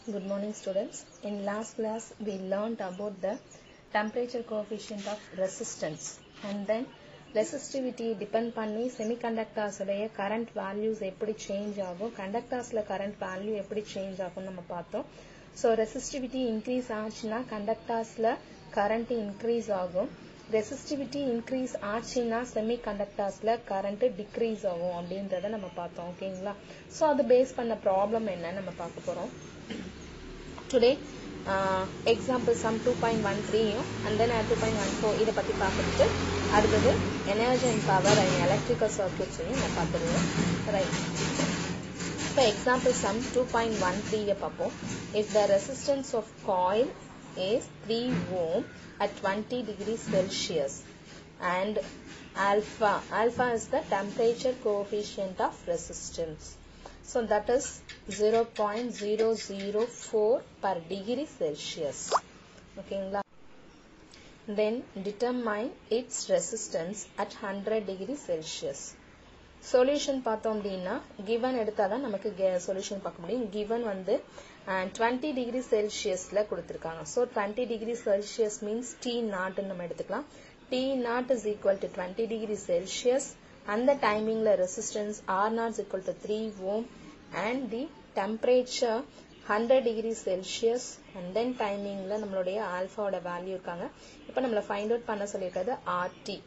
Good morning students. In last class we learned about the temperature coefficient of resistance and then resistivity depend பண்ணி semiconductors உடைய current values எப்படி change ஆகும் conductorsல current value எப்படி change ஆகும் நம்ம பார்த்தோம் so resistivity increase ஆச்சுன்னா conductorsல current increase ஆகும் resistivity increase ஆச்சுன்னா semiconductorsல current decrease ஆகும் அப்படின்றத நம்ம பார்த்தோம் ஓகேங்களா ஸோ அது பேஸ் பண்ண ப்ராப்ளம் என்ன நம்ம பார்க்க போறோம் today example sum two point one த்ரீயும் and then two point one four இதை பற்றி பார்த்துட்டு அடுத்தது energy and power and electrical சர்க்கியூட்ஸையும் நம்ம பார்த்துருவோம் ரைட் இப்போ example sum two point one த்ரீயை பார்ப்போம் if the resistance of coil is three ohm at 20 degrees Celsius and alpha alpha is the temperature coefficient of resistance so that is 0.004 per degree Celsius ஓகேங்களா then determine its resistance at 100 degree Celsius solution பார்த்தோம் அப்படின்னா given எடுத்தாதான் நமக்கு solution பார்க்க முடியும் given வந்து twenty degree செல்சியஸ்ல கொடுத்துருக்காங்க so twenty degree Celsius means T நாட்னு நம்ம எடுத்துக்கலாம் T naught is equal to twenty degree Celsius அந்த டைமிங்ல resistance R naught equal to three ohm and the temperature hundred degree Celsius and then டைமிங்ல நம்மளுடைய ஆல்ஃபாவோட value இருக்காங்க இப்போ நம்மளை ஃபைண்ட் அவுட் பண்ண சொல்லியிருக்கிறது ஆர்டி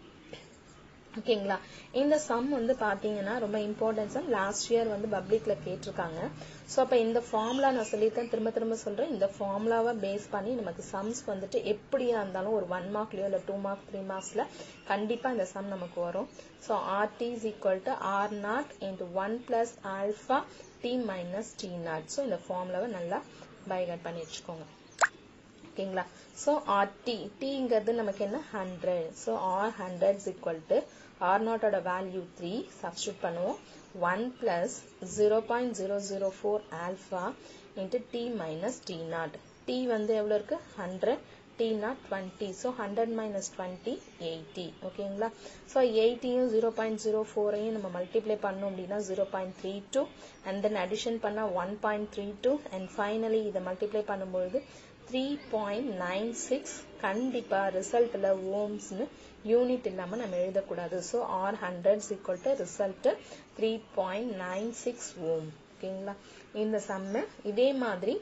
ஓகேங்களா இந்த சம் வந்து பாத்தீங்கன்னா ரொம்ப இம்பார்ட்டன்ஸ் லாஸ்ட் இயர் வந்து பப்ளிக்ல கேட்டிருக்காங்க ஸோ அப்ப இந்த ஃபார்முலா நான் சொல்லியிருக்கேன் திரும்ப திரும்ப சொல்றேன் இந்த ஃபார்முலாவை பேஸ் பண்ணி நமக்கு சம்ஸ் வந்துட்டு எப்படியா இருந்தாலும் ஒரு ஒன் மார்க்லயோ இல்ல டூ மார்க் த்ரீ மார்க்ஸ்ல கண்டிப்பா இந்த சம் நமக்கு வரும் so R T is equal to R naught into one plus alpha T minus T naught so இந்த ஃபார்முலாவை நல்லா பைகட் பண்ணி வச்சுக்கோங்க ஓகேங்களா ஸோ ஆர் டி டிங்கிறது நமக்கு என்ன hundred so R hundred is equal to R நாட்டோட வேல்யூ த்ரீ சப்ஸ்டியூட் பண்ணுவோம் one plus zero point zero zero four alpha into T minus T naught T வந்து எவ்வளோ இருக்கு hundred T naught twenty so hundred minus twenty eighty ஓகேங்களா so எயிட்டியும் zero point zero ஃபோரையும் நம்ம multiply பண்ணோம் அப்படின்னா zero point three two and then addition பண்ணால் one point three two and finally இதை மல்டிப்ளை பண்ணும்பொழுது த்ரீ பாயிண்ட் நைன் சிக்ஸ் கண்டிப்பா ரிசல்ட்ல ஓம்ஸ்னு யூனிட் இல்லாம நம்ம எழுதக்கூடாது so R hundred equal to result three point nine six ohm ஓகேங்களா இந்த சம்ம இதே மாதிரி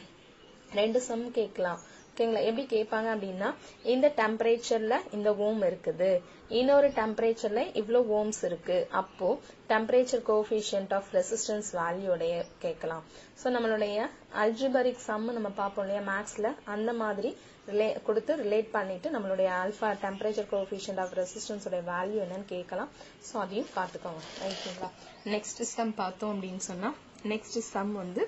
ரெண்டு சம் கேட்கலாம் ஓகேங்களா எப்படி கேட்பாங்க அப்படின்னா இந்த டெம்பரேச்சர்ல இந்த ஓம் இருக்குது இன்னொரு டெம்பரேச்சர்ல இவ்வளோ ஓம்ஸ் இருக்கு அப்போ டெம்பரேச்சர் கோஃபிஷியன்ட் ஆஃப் ரெசிஸ்டன்ஸ் வேல்யூடைய கேட்கலாம் ஸோ நம்மளுடைய அல்ஜிபரிக் சம் நம்ம பார்ப்போம் இல்லையா மேக்ஸ்ல அந்த மாதிரி ரிலே கொடுத்து ரிலேட் பண்ணிட்டு நம்மளுடைய alpha temperature coefficient of resistance உடைய வேல்யூ என்னன்னு கேட்கலாம் ஸோ அதையும் பார்த்துக்கோங்க ரைட்டுங்களா நெக்ஸ்ட் சம் பார்த்தோம் அப்படின்னு சொன்னா நெக்ஸ்ட் சம் வந்து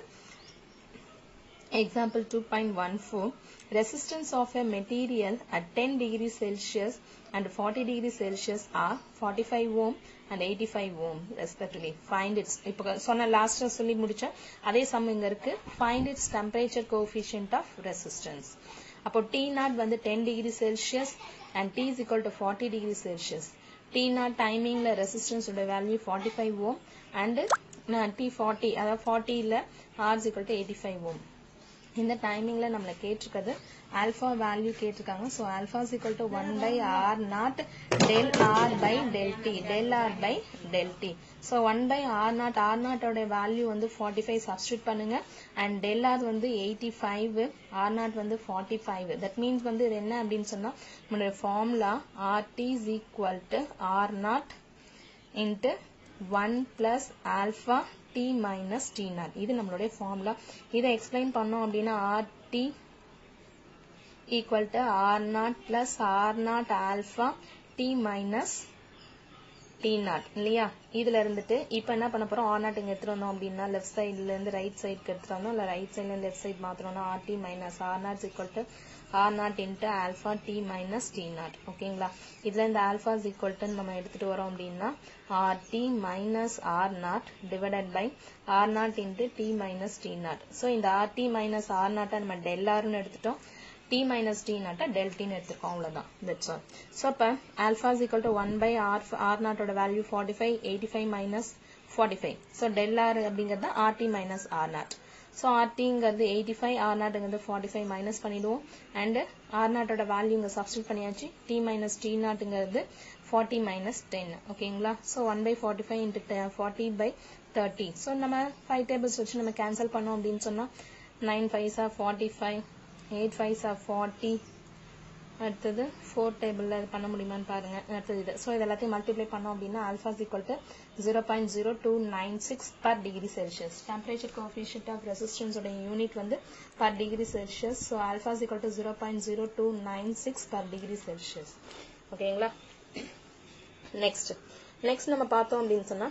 Example 2.14 Resistance of a material at 10 degrees Celsius and 40 degrees Celsius are 45 ohm and 85 ohm respectively. Find its இப்போ சொன்ன லாஸ்ட் சொல்லி முடிச்சேன் அதே சம் இங்க இருக்கு find its temperature coefficient of resistance. அப்போ T நாட் வந்து 10 degree Celsius and T is equal to 40 degree Celsius. T naught டைமிங்ல ரெசிஸ்டன்ஸ் உடைய வேல்யூ 45 ohm and T40 அதாவது 40 ல R is equal to 85 ohm. இந்த டைமிங்ல நம்மள கேட்டிருக்கிறது ஆல்பா வேல்யூ கேட்டிருக்காங்க so alpha is equal to one by R naught del R by del T del R by del T so one by R naught R நாட்டோட value வந்து forty five substitute பண்ணுங்க and del R வந்து eighty five R naught வந்து forty five that means வந்து இது என்ன அப்படின்னு சொன்னா நம்மளுடைய formula R T is equal to R naught into one plus alpha T minus T naught இது நம்மளுடைய ஃபார்முலா இதை எக்ஸ்பிளைன் பண்ணோம் அப்படின்னா R T equal to R naught plus R naught alpha T minus T naught இல்லையா இதுல இருந்துட்டு இப்ப என்ன பண்ண போறோம் ஆர் நாட் இங்க எடுத்துட்டு வந்தோம் அப்படின்னா லெஃப்ட் சைடுல இருந்து ரைட் சைடுக்கு எடுத்துட்டு வந்தோம் இல்ல ரைட் சைடுல இருந்து லெஃப்ட் சைடு மாத்திரம்னா R T minus R naught equal to R naught into alpha T minus T naught ஓகேங்களா இதுல இந்த ஆல்ஃபா இஸ் ஈக்குவல் டு நம்ம எடுத்துட்டு வரோம் அப்படின்னா R T minus R naught divided by R naught into T minus T naught so இந்த R T minus R நாட்டை நம்ம டெல் ஆர்னு எடுத்துட்டோம் டி மைனஸ் டி நாட்டை டெல் டின்னு எடுத்துருக்கோம் அவ்வளவுதான் தட்ஸ் ஆல் ஸோ அப்போ alpha is equal to one by R R நாட்டோட value forty five eighty five minus forty five so del R அப்படிங்கிறது R T minus R naught so ஆர்டிங்கிறது eighty five R நாட்டுங்கிறது forty five minus பண்ணிடுவோம் and R நாட்டோட value இங்கே substitute பண்ணியாச்சு T minus T நாட்டுங்கிறது forty minus ten ஓகேங்களா so one by forty five into forty by thirty so நம்ம five tables வச்சு நம்ம கேன்சல் பண்ணோம் அப்படின்னு சொன்னால் nine five R forty five eight five R forty அடுத்தது ஃபோர் டேபிளில் இது பண்ண முடியுமான்னு பாருங்க அடுத்தது இது ஸோ இது எல்லாத்தையும் மல்டிப்ளை பண்ணோம் அப்படின்னா alpha is equal to zero point zero two nine six per degree Celsius temperature coefficient of ரெசிஸ்டன்ஸோட யூனிட் வந்து per degree Celsius so alpha is equal to zero point zero two nine six per degree Celsius ஓகேங்களா next next நம்ம பார்த்தோம் அப்படின்னு சொன்னா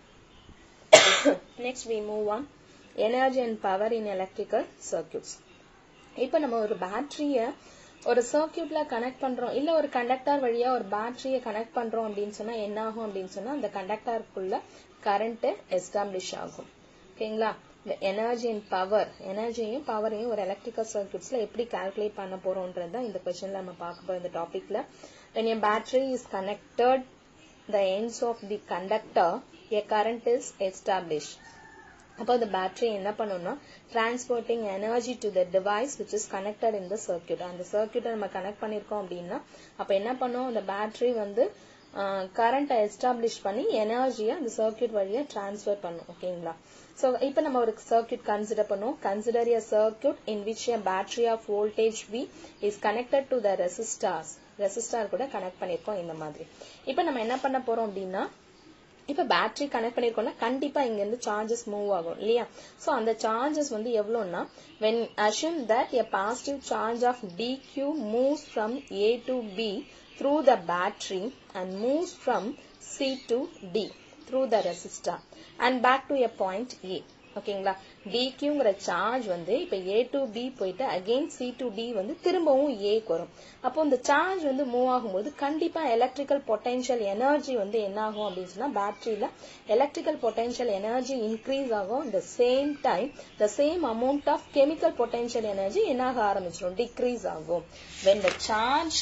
next we move on energy and power in electrical circuits இப்போ நம்ம ஒரு பேட்டரிய ஒரு சர்க்கியூட்ல கனெக்ட் பண்றோம் இல்ல ஒரு கண்டக்டர் வழியா ஒரு பேட்டரிய கனெக்ட் பண்றோம் அப்படின்னு சொன்னா என்ன ஆகும் அப்படின்னு சொன்னா அந்த கண்டக்டருக்குள்ள கரண்ட் எஸ்டாப்ளிஷ் ஆகும் ஓகேங்களா எனர்ஜி அண்ட் பவர் எனர்ஜியும் பவரையும் ஒரு எலக்ட்ரிக்கல் சர்க்கியூட்ஸ்ல எப்படி கால்குலேட் பண்ண போறோம்ன்றது தான் இந்த கொஸ்டின்ல நம்ம பார்க்க போறோம் இந்த டாபிக்ல when a battery is connected the ends of the conductor a current is established அப்போ இந்த பேட்டரி என்ன பண்ணும்னா transporting energy to the device which is connected in the circuit அந்த சர்க்கியூட்டை நம்ம கனெக்ட் பண்ணிருக்கோம் அப்படின்னா அப்ப என்ன பண்ணும் அந்த பேட்டரி வந்து கரண்ட்டை எஸ்டாப்ளிஷ் பண்ணி எனர்ஜியை அந்த சர்க்கியூட் வழியா டிரான்ஸ்ஃபர் பண்ணும் ஓகேங்களா ஸோ இப்போ நம்ம ஒரு சர்க்கியூட் கன்சிடர் பண்ணுவோம் consider a circuit in which a battery of voltage V is connected to the resistors resistor கூட கனெக்ட் பண்ணிருக்கோம் இந்த மாதிரி இப்போ நம்ம என்ன பண்ண போறோம் அப்படின்னா இப்ப பேட்டரி கனெக்ட் பண்ணிருக்கோம்னா கண்டிப்பா இங்க இருந்து சார்ஜஸ் மூவ் ஆகும் இல்லையா சோ அந்த சார்ஜஸ் வந்து எவ்வளவுன்னா when assume that a positive charge of dq moves from a to b through the battery and moves from c to d through the resistor and back to a point a ஓகேங்களா டிக்யூங்கிற charge வந்து இப்ப A to B போயிட்டு again C to D வந்து திரும்பவும் ஏக்கு வரும் அப்போ இந்த சார்ஜ் வந்து மூவ் ஆகும்போது கண்டிப்பா எலக்ட்ரிக்கல் பொட்டன்ஷியல் எனர்ஜி வந்து என்ன ஆகும் அப்படின்னு சொன்னா பேட்டரியில எலக்ட்ரிக்கல் பொட்டன்ஷியல் எனர்ஜி இன்க்ரீஸ் ஆகும் இந்த same time the same amount of chemical potential energy என்னாக ஆரம்பிச்சிடும் டிக்ரீஸ் ஆகும் when the charge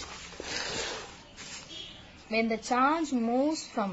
when the charge moves from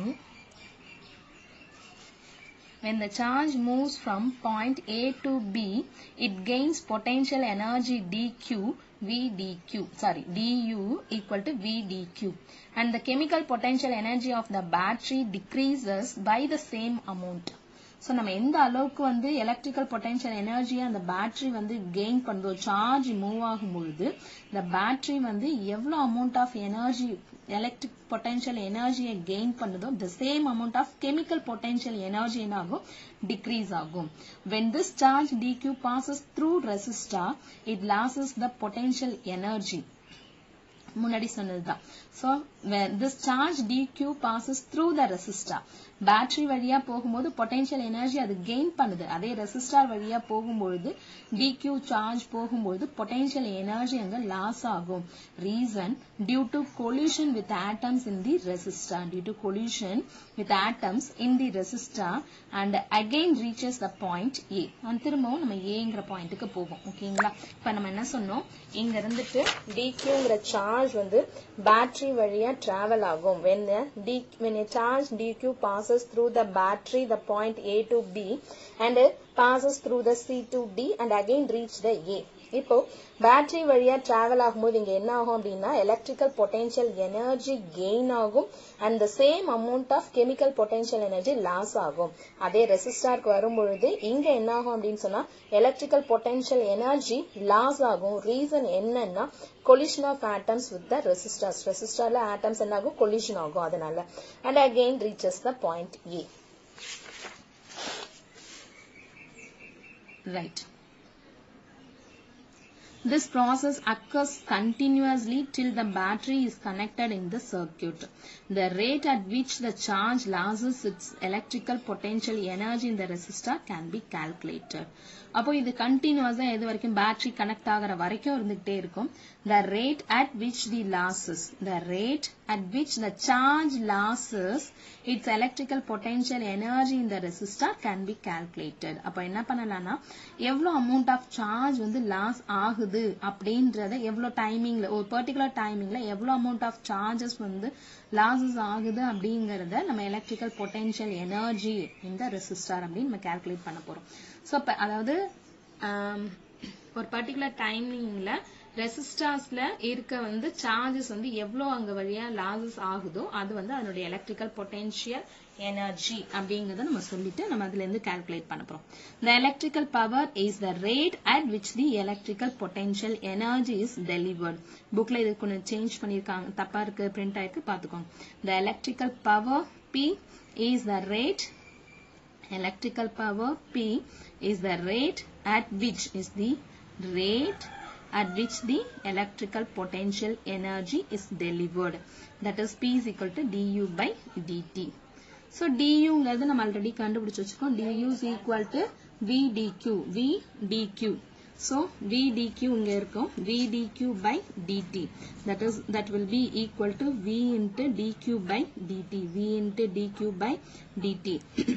when the charge moves from point A to B, it gains potential energy dq V dq, sorry, du equal to V dq. And the chemical potential energy of the battery decreases by the same amount. So நம்ம எந்த அளவுக்கு வந்து electrical potential எனர்ஜியை அந்த battery வந்து gain பண்ணுதோ charge move ஆகும் பொழுது இந்த பேட்டரி வந்து எவ்வளவு amount of energy electric potential எனர்ஜியை கெயின் பண்ணுதோ the same amount of chemical potential energy என்ன ஆகும் டிக்ரீஸ் ஆகும் when this charge dq passes through resistor it loses the potential energy முன்னாடி சொன்னதுதான் so when this charge dq passes through the resistor battery வழியா போகும்போது potential energy அது gain பண்ணுது அதே ரெசிஸ்டார் வழியா போகும்பொழுது டிக்யூ சார்ஜ் போகும்பொழுது பொட்டன்ஷியல் எனர்ஜி அங்க லாஸ் ஆகும் reason due to collision with atoms in the resistor due to collision with atoms in the resistor and again reaches the point A திரும்பவும் நம்ம ஏங்கிற பாயிண்ட்டுக்கு போகும் ஓகேங்களா இப்ப நம்ம என்ன சொன்னோம் இங்க இருந்துட்டு டிக்யூங்கிற சார்ஜ் வந்து பேட்டரி வழியா டிராவல் ஆகும் when a d when a charge dq passes through the battery the point a to b and passes through the c to d and again reach the a இப்போ battery வழியா travel ஆகும்போது இங்க என்ன ஆகும் அப்படின்னா electrical potential energy gain ஆகும் and the same amount of chemical potential energy loss ஆகும் அதே ரெசிஸ்டாருக்கு வரும்பொழுது இங்க என்ன ஆகும் அப்படின்னு சொன்னா எலக்ட்ரிக்கல் பொட்டன்ஷியல் எனர்ஜி லாஸ் ஆகும் ரீசன் என்னன்னா collision of atoms with the resistors ரெசிஸ்டர்ல ஆட்டம்ஸ் என்ன ஆகும் கொலிஷன் ஆகும் அதனால and again reaches the point A right This process occurs continuously till the battery is connected in the circuit. The rate at which the charge loses its electrical potential energy in the resistor can be calculated. அப்போ இது கண்டினியூஸா எது வரைக்கும் battery connect ஆகிற வரைக்கும் இருந்துகிட்டே இருக்கும் the rate at which the losses the rate at which the charge losses its electrical potential energy இந்த ரெசிஸ்டர் கேன் பி கால்குலேட்டட் அப்போ என்ன பண்ணலாம்னா எவ்வளவு அமௌண்ட் ஆஃப் சார்ஜ் வந்து லாஸ் ஆகுது அப்படின்றத எவ்வளவு டைமிங்ல ஒரு பர்டிகுலர் டைமிங்ல எவ்வளவு அமௌண்ட் ஆஃப் சார்ஜஸ் வந்து லாசஸ் ஆகுது அப்படிங்கறத நம்ம எலக்ட்ரிக்கல் பொட்டன்ஷியல் எனர்ஜி இந்த ரெசிஸ்டார் அப்படின்னு நம்ம கால்குலேட் பண்ண போறோம் ஸோ அதாவது ஒரு பர்டிகுலர் டைமிங்ல ரெசிஸ்டார்ஸ்ல இருக்க வந்து சார்ஜஸ் வந்து எவ்வளவு அங்க வழியா லாசஸ் ஆகுதோ அது வந்து அதனுடைய எலக்ட்ரிக்கல் பொட்டென்ஷியல் எனர்ஜி அப்படிங்கறத நம்ம சொல்லிட்டு நம்ம அதுல இருந்து கால்குலேட் பண்ண போறோம் the electrical power is the rate at which the electrical potential energy is delivered புக்ல இது கொஞ்சம் சேஞ்ச் பண்ணிருக்காங்க தப்பா இருக்கு பிரிண்ட் ஆயிருக்கு பாத்துக்கோங்க the electrical power p is the rate electrical power p is the rate at which is the rate at which the electrical potential energy is delivered that is p is equal to du by dt so duங்கிறது நம்ம already கண்டுபிடிச்சு வச்சுக்கோம் du is equal to v dq v dq so v dq இங்க இருக்கும் v dq by dt that is that will be equal to v into dq by dt v into dq by dt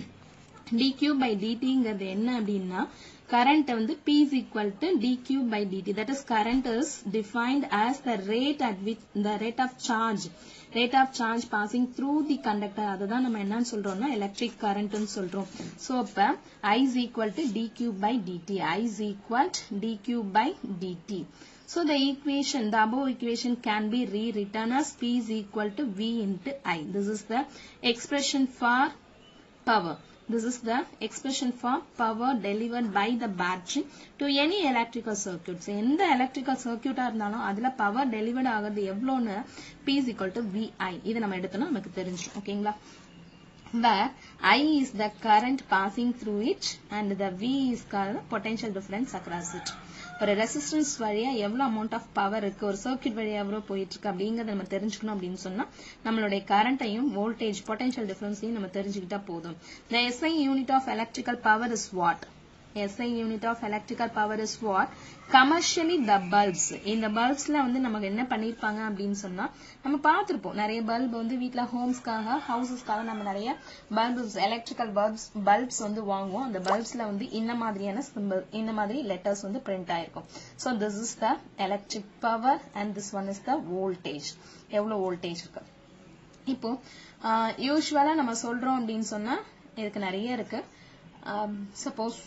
dq by dtங்கிறது என்ன அப்படின்னா current வந்து p is equal to dq by dt that is current is defined as the rate at which the rate of charge rate of charge passing through the conductor அதுதான் நம்ம என்னன்னு சொல்றோம்னா electric current ன்னு சொல்றோம் so அப்ப i is equal to dq by dt i is equal to dq by dt so the equation the above equation can be rewritten as p is equal to v into i this is the expression for power This is the expression for power delivered by the battery to any electrical circuits. எந்த electrical circuit இருந்தாலும் அதுல power delivered ஆகிறது எவ்வளோன்னு P is equal to VI. இது நம்ம எடுத்தோம்னா நமக்கு தெரிஞ்சிடும் ஓகேங்களா where I is the current passing through it and the V is called potential difference across it. ஒரு ரெசிஸ்டன்ஸ் வழியா எவ்வளவு அமௌண்ட் ஆஃப் பவர் இருக்கு ஒரு சர்க்கியூட் வழியா எவ்வளவு போயிட்டு இருக்கு அப்படிங்கறத நம்ம தெரிஞ்சுக்கணும் அப்படின்னு சொன்னா நம்மளுடைய கரண்ட்டையும் வோல்டேஜ் பொட்டன்ஷியல் டிஃபரன்ஸையும் நம்ம தெரிஞ்சுக்கிட்டா போதும் the SI unit of electrical power is what SI unit of electrical power is what commercially the bulbs இந்த பல்ப்ஸ்ல வந்து நமக்கு என்ன பண்ணிருப்பாங்க அப்படின்னு சொன்னா நம்ம பார்த்திருப்போம் நிறைய பல்ப் வந்து வீட்ல ஹோம்ஸ்க்காக ஹவுசஸ்க்காக நம்ம நிறைய பல்ப்ஸ் எலக்ட்ரிக்கல் பல்ப்ஸ் பல்ப்ஸ் வந்து வாங்குவோம் அந்த பல்ப்ஸ்ல வந்து இந்த மாதிரியான சிம்பிள் இந்த மாதிரி லெட்டர்ஸ் வந்து பிரிண்ட் ஆயிருக்கும் so this is the electric power and this one is the voltage எவ்வளவு வோல்டேஜ் இருக்கு இப்போ யூஸ்வலா நம்ம சொல்றோம் அப்படின்னு சொன்னா இதுக்கு நிறைய இருக்கு சப்போஸ்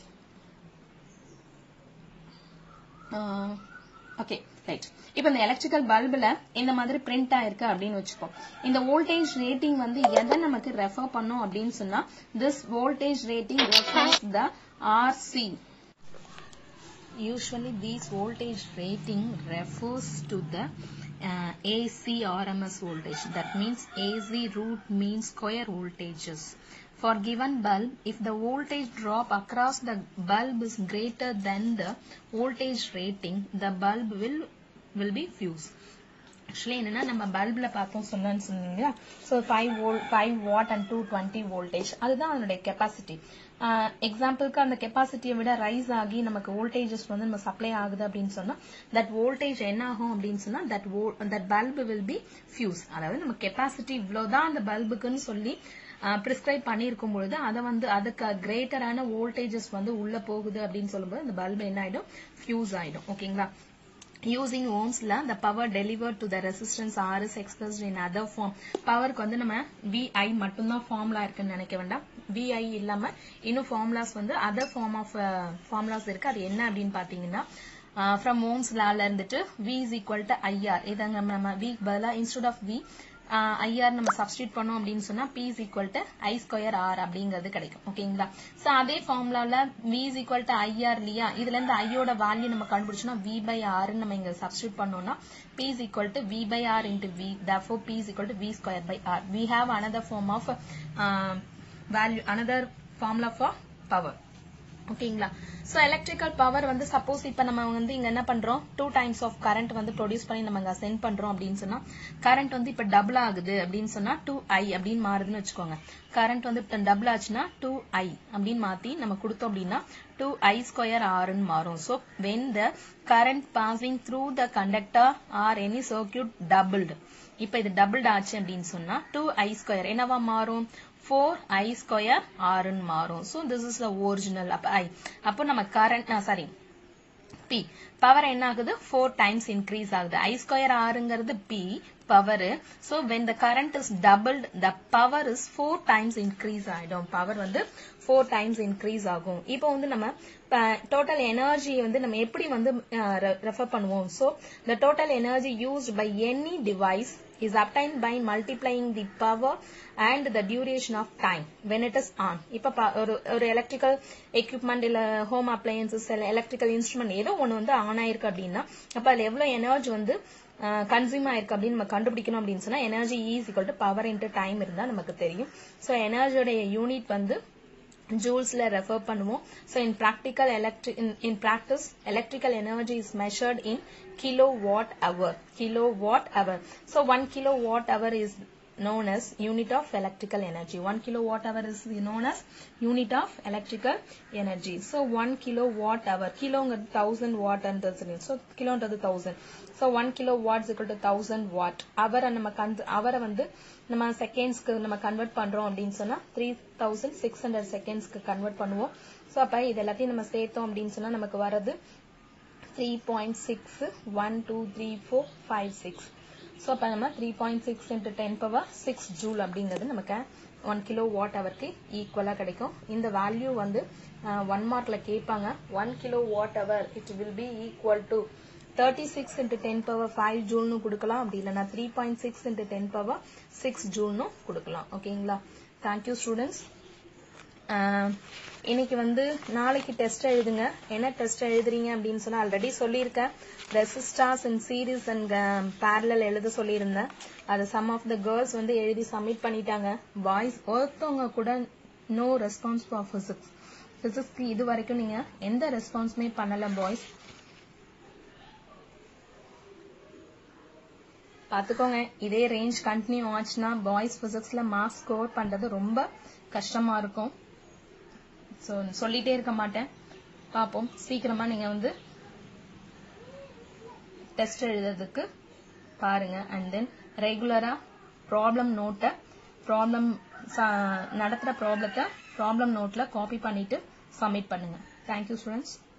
ஓகே ரைட் இப்போ இந்த எலக்ட்ரிக்கல் பல்புல இந்த மாதிரி பிரிண்ட் ஆயிருக்கு அப்படின்னு வச்சுப்போம் இந்த வோல்டேஜ் ரேட்டிங் வந்து எதை நமக்கு ரெஃபர் பண்ணும் அப்படின்னு சொன்னா this voltage rating refers the RC usually these voltage rating refers to the uh, AC RMS voltage that means AC root means square voltages for given bulb if the voltage drop across the bulb is greater than the voltage rating the bulb will will be fused actually என்னன்னா நம்ம பல்ப்ல பார்த்தோம் சொன்னேன்னு சொன்னீங்க so five volt five watt and two twenty voltage அதுதான் அதனுடைய capacity எக்ஸாம்பிளுக்கு அந்த கெப்பாசிட்டியை விட ரைஸ் ஆகி நமக்கு வோல்டேஜஸ் வந்து நம்ம சப்ளை ஆகுது அப்படின்னு சொன்னா தட் வோல்டேஜ் என்ன ஆகும் அப்படின்னு சொன்னா that that bulb will be fuse அதாவது நம்ம கெப்பாசிட்டி இவ்வளவுதான் அந்த பல்புக்குன்னு சொல்லி ப்ரிஸ்கிரைப் பண்ணியிருக்கும் பொழுது அதை வந்து அதுக்கு கிரேட்டரான வோல்டேஜஸ் வந்து உள்ள போகுது அப்படின்னு சொல்லும்போது அந்த பல்ப் என்ன ஆயிடும் ஃபியூஸ் ஆயிடும் ஓகேங்களா using ohms law the power delivered to the resistance r is expressed in other form பவருக்கு வந்து நம்ம vi மட்டும்தான் ஃபார்முலா இருக்குன்னு நினைக்க வேண்டாம் vi இல்லாம இன்னும் ஃபார்முலாஸ் வந்து அதர் ஃபார்ம் ஆஃப் ஃபார்முலாஸ் இருக்கு அது என்ன அப்படின்னு பாத்தீங்கன்னா ஃப்ரம் ஓம்ஸ் லால இருந்துட்டு v is equal to ir இதை நம்ம v பதிலா instead of v ஐஆர் நம்ம சப்ஸ்டியூட் பண்ணோம் அப்படின்னு சொன்னா P is equal to I square R அப்படிங்கிறது கிடைக்கும் ஓகேங்களா சோ அதே ஃபார்முலால V is equal to IR இல்லையா இதுல இருந்து ஐயோட வேல்யூ நம்ம கண்டுபிடிச்சோம்னா வி பை ஆர் நம்ம இங்க சப்ஸ்டியூட் பண்ணோம்னா P is equal to V by R into V therefore P is equal to V square by R we have another form of value another formula for power ஓகேங்களா so electrical power வந்து suppose இப்ப நம்ம வந்து இங்க என்ன பண்றோம் two times of current வந்து produce பண்ணி நம்ம இங்க சென்ட் பண்றோம் அப்படின்னு சொன்னா கரண்ட் வந்து இப்ப டபுள் ஆகுது அப்படின்னு சொன்னா டூ ஐ அப்படின்னு மாறுதுன்னு வச்சுக்கோங்க கரண்ட் வந்து இப்ப டபுள் ஆச்சுன்னா டூ ஐ அப்படின்னு மாத்தி நம்ம கொடுத்தோம் அப்படின்னா டூ ஐ ஸ்கொயர் ஆர்னு மாறும் so when the current passing through the conductor or any circuit doubled இப்ப இது டபுள்ட் ஆச்சு அப்படின்னு சொன்னா டூ ஐ ஸ்கொயர் என்னவா மாறும் ஃபோர் ஐ ஸ்கொயர் ஆர்னு மாறும் so this is the original அப்ப ஐ அப்போ நம்ம கரண்ட் சாரி பி பவர் என்ன ஆகுது ஃபோர் டைம்ஸ் இன்க்ரீஸ் ஆகுது ஐ ஸ்கொயர் ஆறுங்கிறது P power so when the current is doubled the power is four times increase ஆயிடும் பவர் வந்து ஃபோர் டைம்ஸ் இன்க்ரீஸ் ஆகும் இப்போ வந்து நம்ம டோட்டல் எனர்ஜி வந்து நம்ம எப்படி வந்து ரெஃபர் பண்ணுவோம் so the total energy used by any device is obtained by multiplying the power and the duration of time when it is on இப்ப பா- ஒரு ஒரு எலக்ட்ரிக்கல் எக்யூப்மெண்ட் இல்ல ஹோம் அப்ளையன்சஸ் இல்ல எலக்ட்ரிக்கல் இன்ஸ்ட்ருமெண்ட் ஏதோ ஒண்ணு வந்து ஆன் ஆயிருக்கு அப்படின்னா அப்ப அதுல எவ்வளவு எனர்ஜி வந்து கன்சியூம் ஆயிருக்கு அப்படின்னு நம்ம கண்டுபிடிக்கணும் அப்படின்னு சொன்னா energy is equal to power into time இருந்தா நமக்கு தெரியும் ஸோ எனர்ஜியோட யூனிட் வந்து ஜூல்ஸ்ல ரெஃபர் பண்ணுவோம் so in practical electric in practice electrical energy is measured in kilo watt hour kilo watt hour so one kilo watt hour is known as unit of electrical energy 1 kilowatt hour is known as unit of electrical energy so 1 kilowatt hour கிலோங்கிறது 1000 watt and so கிலோன்றது 1000 so 1 kilowatt is equal to 1000 watt அவரை நம்ம அவரை வந்து நம்ம செகண்ட்ஸ்க்கு நம்ம convert பண்றோம் அப்படின்னு சொன்னா த்ரீ தௌசண்ட் சிக்ஸ் ஹண்ட்ரட் செகண்ட்ஸ்க்கு கன்வெர்ட் பண்ணுவோம் ஸோ அப்ப இது எல்லாத்தையும் நம்ம சேர்த்தோம் அப்படின்னு சொன்னா நமக்கு வரது three point six one two three four five six so அப்போ நம்ம three point six into ten power six joule அப்படிங்கிறது நமக்கு ஒன் கிலோ வாட் ஹவருக்கு ஈக்குவலாக கிடைக்கும் இந்த வேல்யூ வந்து ஒன் மார்க்ல கேட்பாங்க one kilo watt hour it will be equal to thirty six into ten power five ஜூல்னு கொடுக்கலாம் அப்படி இல்லைன்னா three point six into ten power six ஜூல்னு கொடுக்கலாம் ஓகேங்களா தேங்க்யூ ஸ்டூடெண்ட்ஸ் இன்னைக்கு வந்து நாளைக்கு டெஸ்ட் எழுதுங்க என்ன டெஸ்ட் எழுதுறீங்க அப்படின்னு சொன்னா ஆல்ரெடி சொல்லியிருக்கேன் resistors and series and parallel எழுத சொல்லியிருந்தேன் அது சம் ஆஃப் த கேர்ள்ஸ் வந்து எழுதி சப்மிட் பண்ணிட்டாங்க பாய்ஸ் ஒருத்தவங்க கூட நோ ரெஸ்பான்ஸ் ஃபார் பிசிக்ஸ் பிசிக்ஸ்க்கு இது வரைக்கும் நீங்க எந்த ரெஸ்பான்ஸுமே பண்ணல பாய்ஸ் பாத்துக்கோங்க இதே ரேஞ்ச் கண்டினியூ ஆச்சுன்னா பாய்ஸ் பிசிக்ஸ்ல மார்க்ஸ் ஸ்கோர் பண்றது ரொம்ப கஷ்டமா இருக்கும் ஸோ சொல்லிட்டே இருக்க மாட்டேன் பார்ப்போம் சீக்கிரமா நீங்க வந்து டெஸ்ட் எழுதுறதுக்கு பாருங்க அண்ட் தென் ரெகுலரா ப்ராப்ளம் நோட்டை ப்ராப்ளம் நடத்துற ப்ராப்ளத்தை ப்ராப்ளம் நோட்ல காப்பி பண்ணிட்டு சப்மிட் பண்ணுங்க தேங்க்யூ ஸ்டூடெண்ட்ஸ்